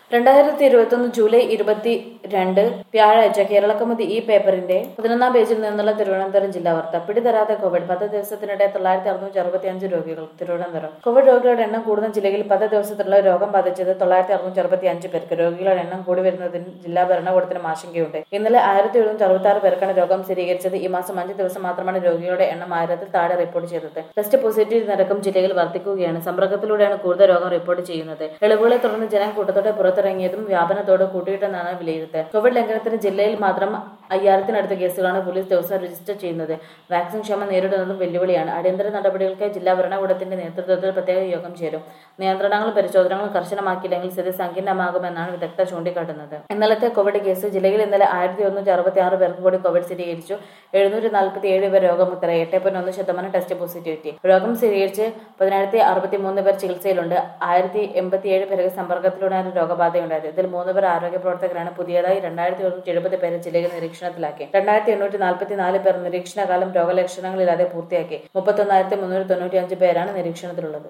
രണ്ടായിരത്തി ഇരുപത്തൊന്ന് ജൂലൈ ഇരുപത്തി രണ്ട് വ്യാഴാഴ്ച കേരളക്കൗമുദി ഈ പേപ്പറിന്റെ പതിനൊന്നാം പേജിൽ നിന്നുള്ള തിരുവനന്തപുരം ജില്ലാ വാർത്ത പിടിതരാതെ കോവിഡ് പത്ത് ദിവസത്തിനിടെ തൊള്ളായിരത്തി അറുന്നൂറ്റി അറുപത്തി അഞ്ച് രോഗികൾ തിരുവനന്തപുരം കോവിഡ് രോഗികളുടെ എണ്ണം കൂടുന്ന ജില്ലയിൽ പത്ത് ദിവസത്തിലുള്ള രോഗം ബാധിച്ചത് തൊള്ളായിരത്തി അറുന്നൂറ്റി അറുപത്തി അഞ്ച് പേർക്ക് രോഗികളുടെ എണ്ണം കൂടി വരുന്നതിന് ജില്ലാ ഭരണകൂടത്തിനും ആശങ്കയുണ്ട് ഇന്നലെ ആയിരത്തി എഴുന്നൂറ്റി അറുപത്തി ആറ് പേർക്കാണ് രോഗം സ്ഥിരീകരിച്ചത് ഈ മാസം അഞ്ച് ദിവസം മാത്രമാണ് രോഗികളുടെ എണ്ണം ആയിരത്തിൽ താഴെ റിപ്പോർട്ട് ചെയ്തത് ടെസ്റ്റ് പോസിറ്റീവ് നിരക്കും ജില്ലയിൽ വർദ്ധിക്കുകയാണ് സമ്പർക്കത്തിലൂടെയാണ് കൂടുതൽ രോഗം റിപ്പോർട്ട് ചെയ്യുന്നത് ഇളവുകളെ തുടർന്ന് ജനം കൂട്ടത്തോടെ പുറത്തിറങ്ങിയതും വ്യാപനത്തോട് കൂട്ടിയിട്ടെന്നാണ് വിലയിരുത്തൽ കോവിഡ് ലംഘനത്തിന് ജില്ലയിൽ മാത്രം അയ്യായിരത്തിനടുത്ത് കേസുകളാണ് പോലീസ് ദിവസം രജിസ്റ്റർ ചെയ്യുന്നത് വാക്സിൻ ക്ഷമ നേരിടുന്നതും വെല്ലുവിളിയാണ് അടിയന്തര നടപടികൾക്കായി ജില്ലാ ഭരണകൂടത്തിന്റെ നേതൃത്വത്തിൽ പ്രത്യേക യോഗം ചേരും നിയന്ത്രണങ്ങളും പരിശോധനകളും കർശനമാക്കിയില്ലെങ്കിൽ സ്ഥിതി സങ്കീർണമാകുമെന്നാണ് വിദഗ്ധർ ചൂണ്ടിക്കാട്ടുന്നത് ഇന്നലത്തെ കോവിഡ് കേസ് ജില്ലയിൽ ഇന്നലെ ആയിരത്തി ഒരുന്നൂറ്റി അറുപത്തി ആറ് പേർക്ക് കൂടി കോവിഡ് സ്ഥിരീകരിച്ചു എഴുന്നൂറ്റി നാൽപ്പത്തി ഏഴ് പേർ രോഗമുക്തരായി എട്ട് പോയിന്റ് ഒന്ന് ശതമാനം ടെസ്റ്റ് പോസിറ്റിവിറ്റി രോഗം സ്ഥിരീകരിച്ച് പതിനായിരത്തി അറുപത്തി മൂന്ന് പേർ ചികിത്സയിലുണ്ട് ആയിരത്തി എൺപത്തിയേഴ് പേർക്ക് സമ്പർക്കത്തിലൂടെയാണ് രോഗബാധയുണ്ടായത് ഇതിൽ മൂന്ന് പേർ ആരോഗ്യ പ്രവർത്തകരാണ് പുതിയതായി രണ്ടായിരത്തി ഒരുന്നൂറ്റി എഴുപത് പേരെ ജില്ലയിൽ നിരീക്ഷണത്തിലാക്കി രണ്ടായിരത്തി എണ്ണൂറ്റി നാൽപ്പത്തി നാല് പേർ നിരീക്ഷണകാലം രോഗലക്ഷണങ്ങളില്ലാതെ പൂർത്തിയാക്കി മുപ്പത്തൊന്നായിരത്തി മുന്നൂറ്റി തൊണ്ണൂറ്റി അഞ്ച് പേരാണ് നിരീക്ഷണത്തിലുള്ളത്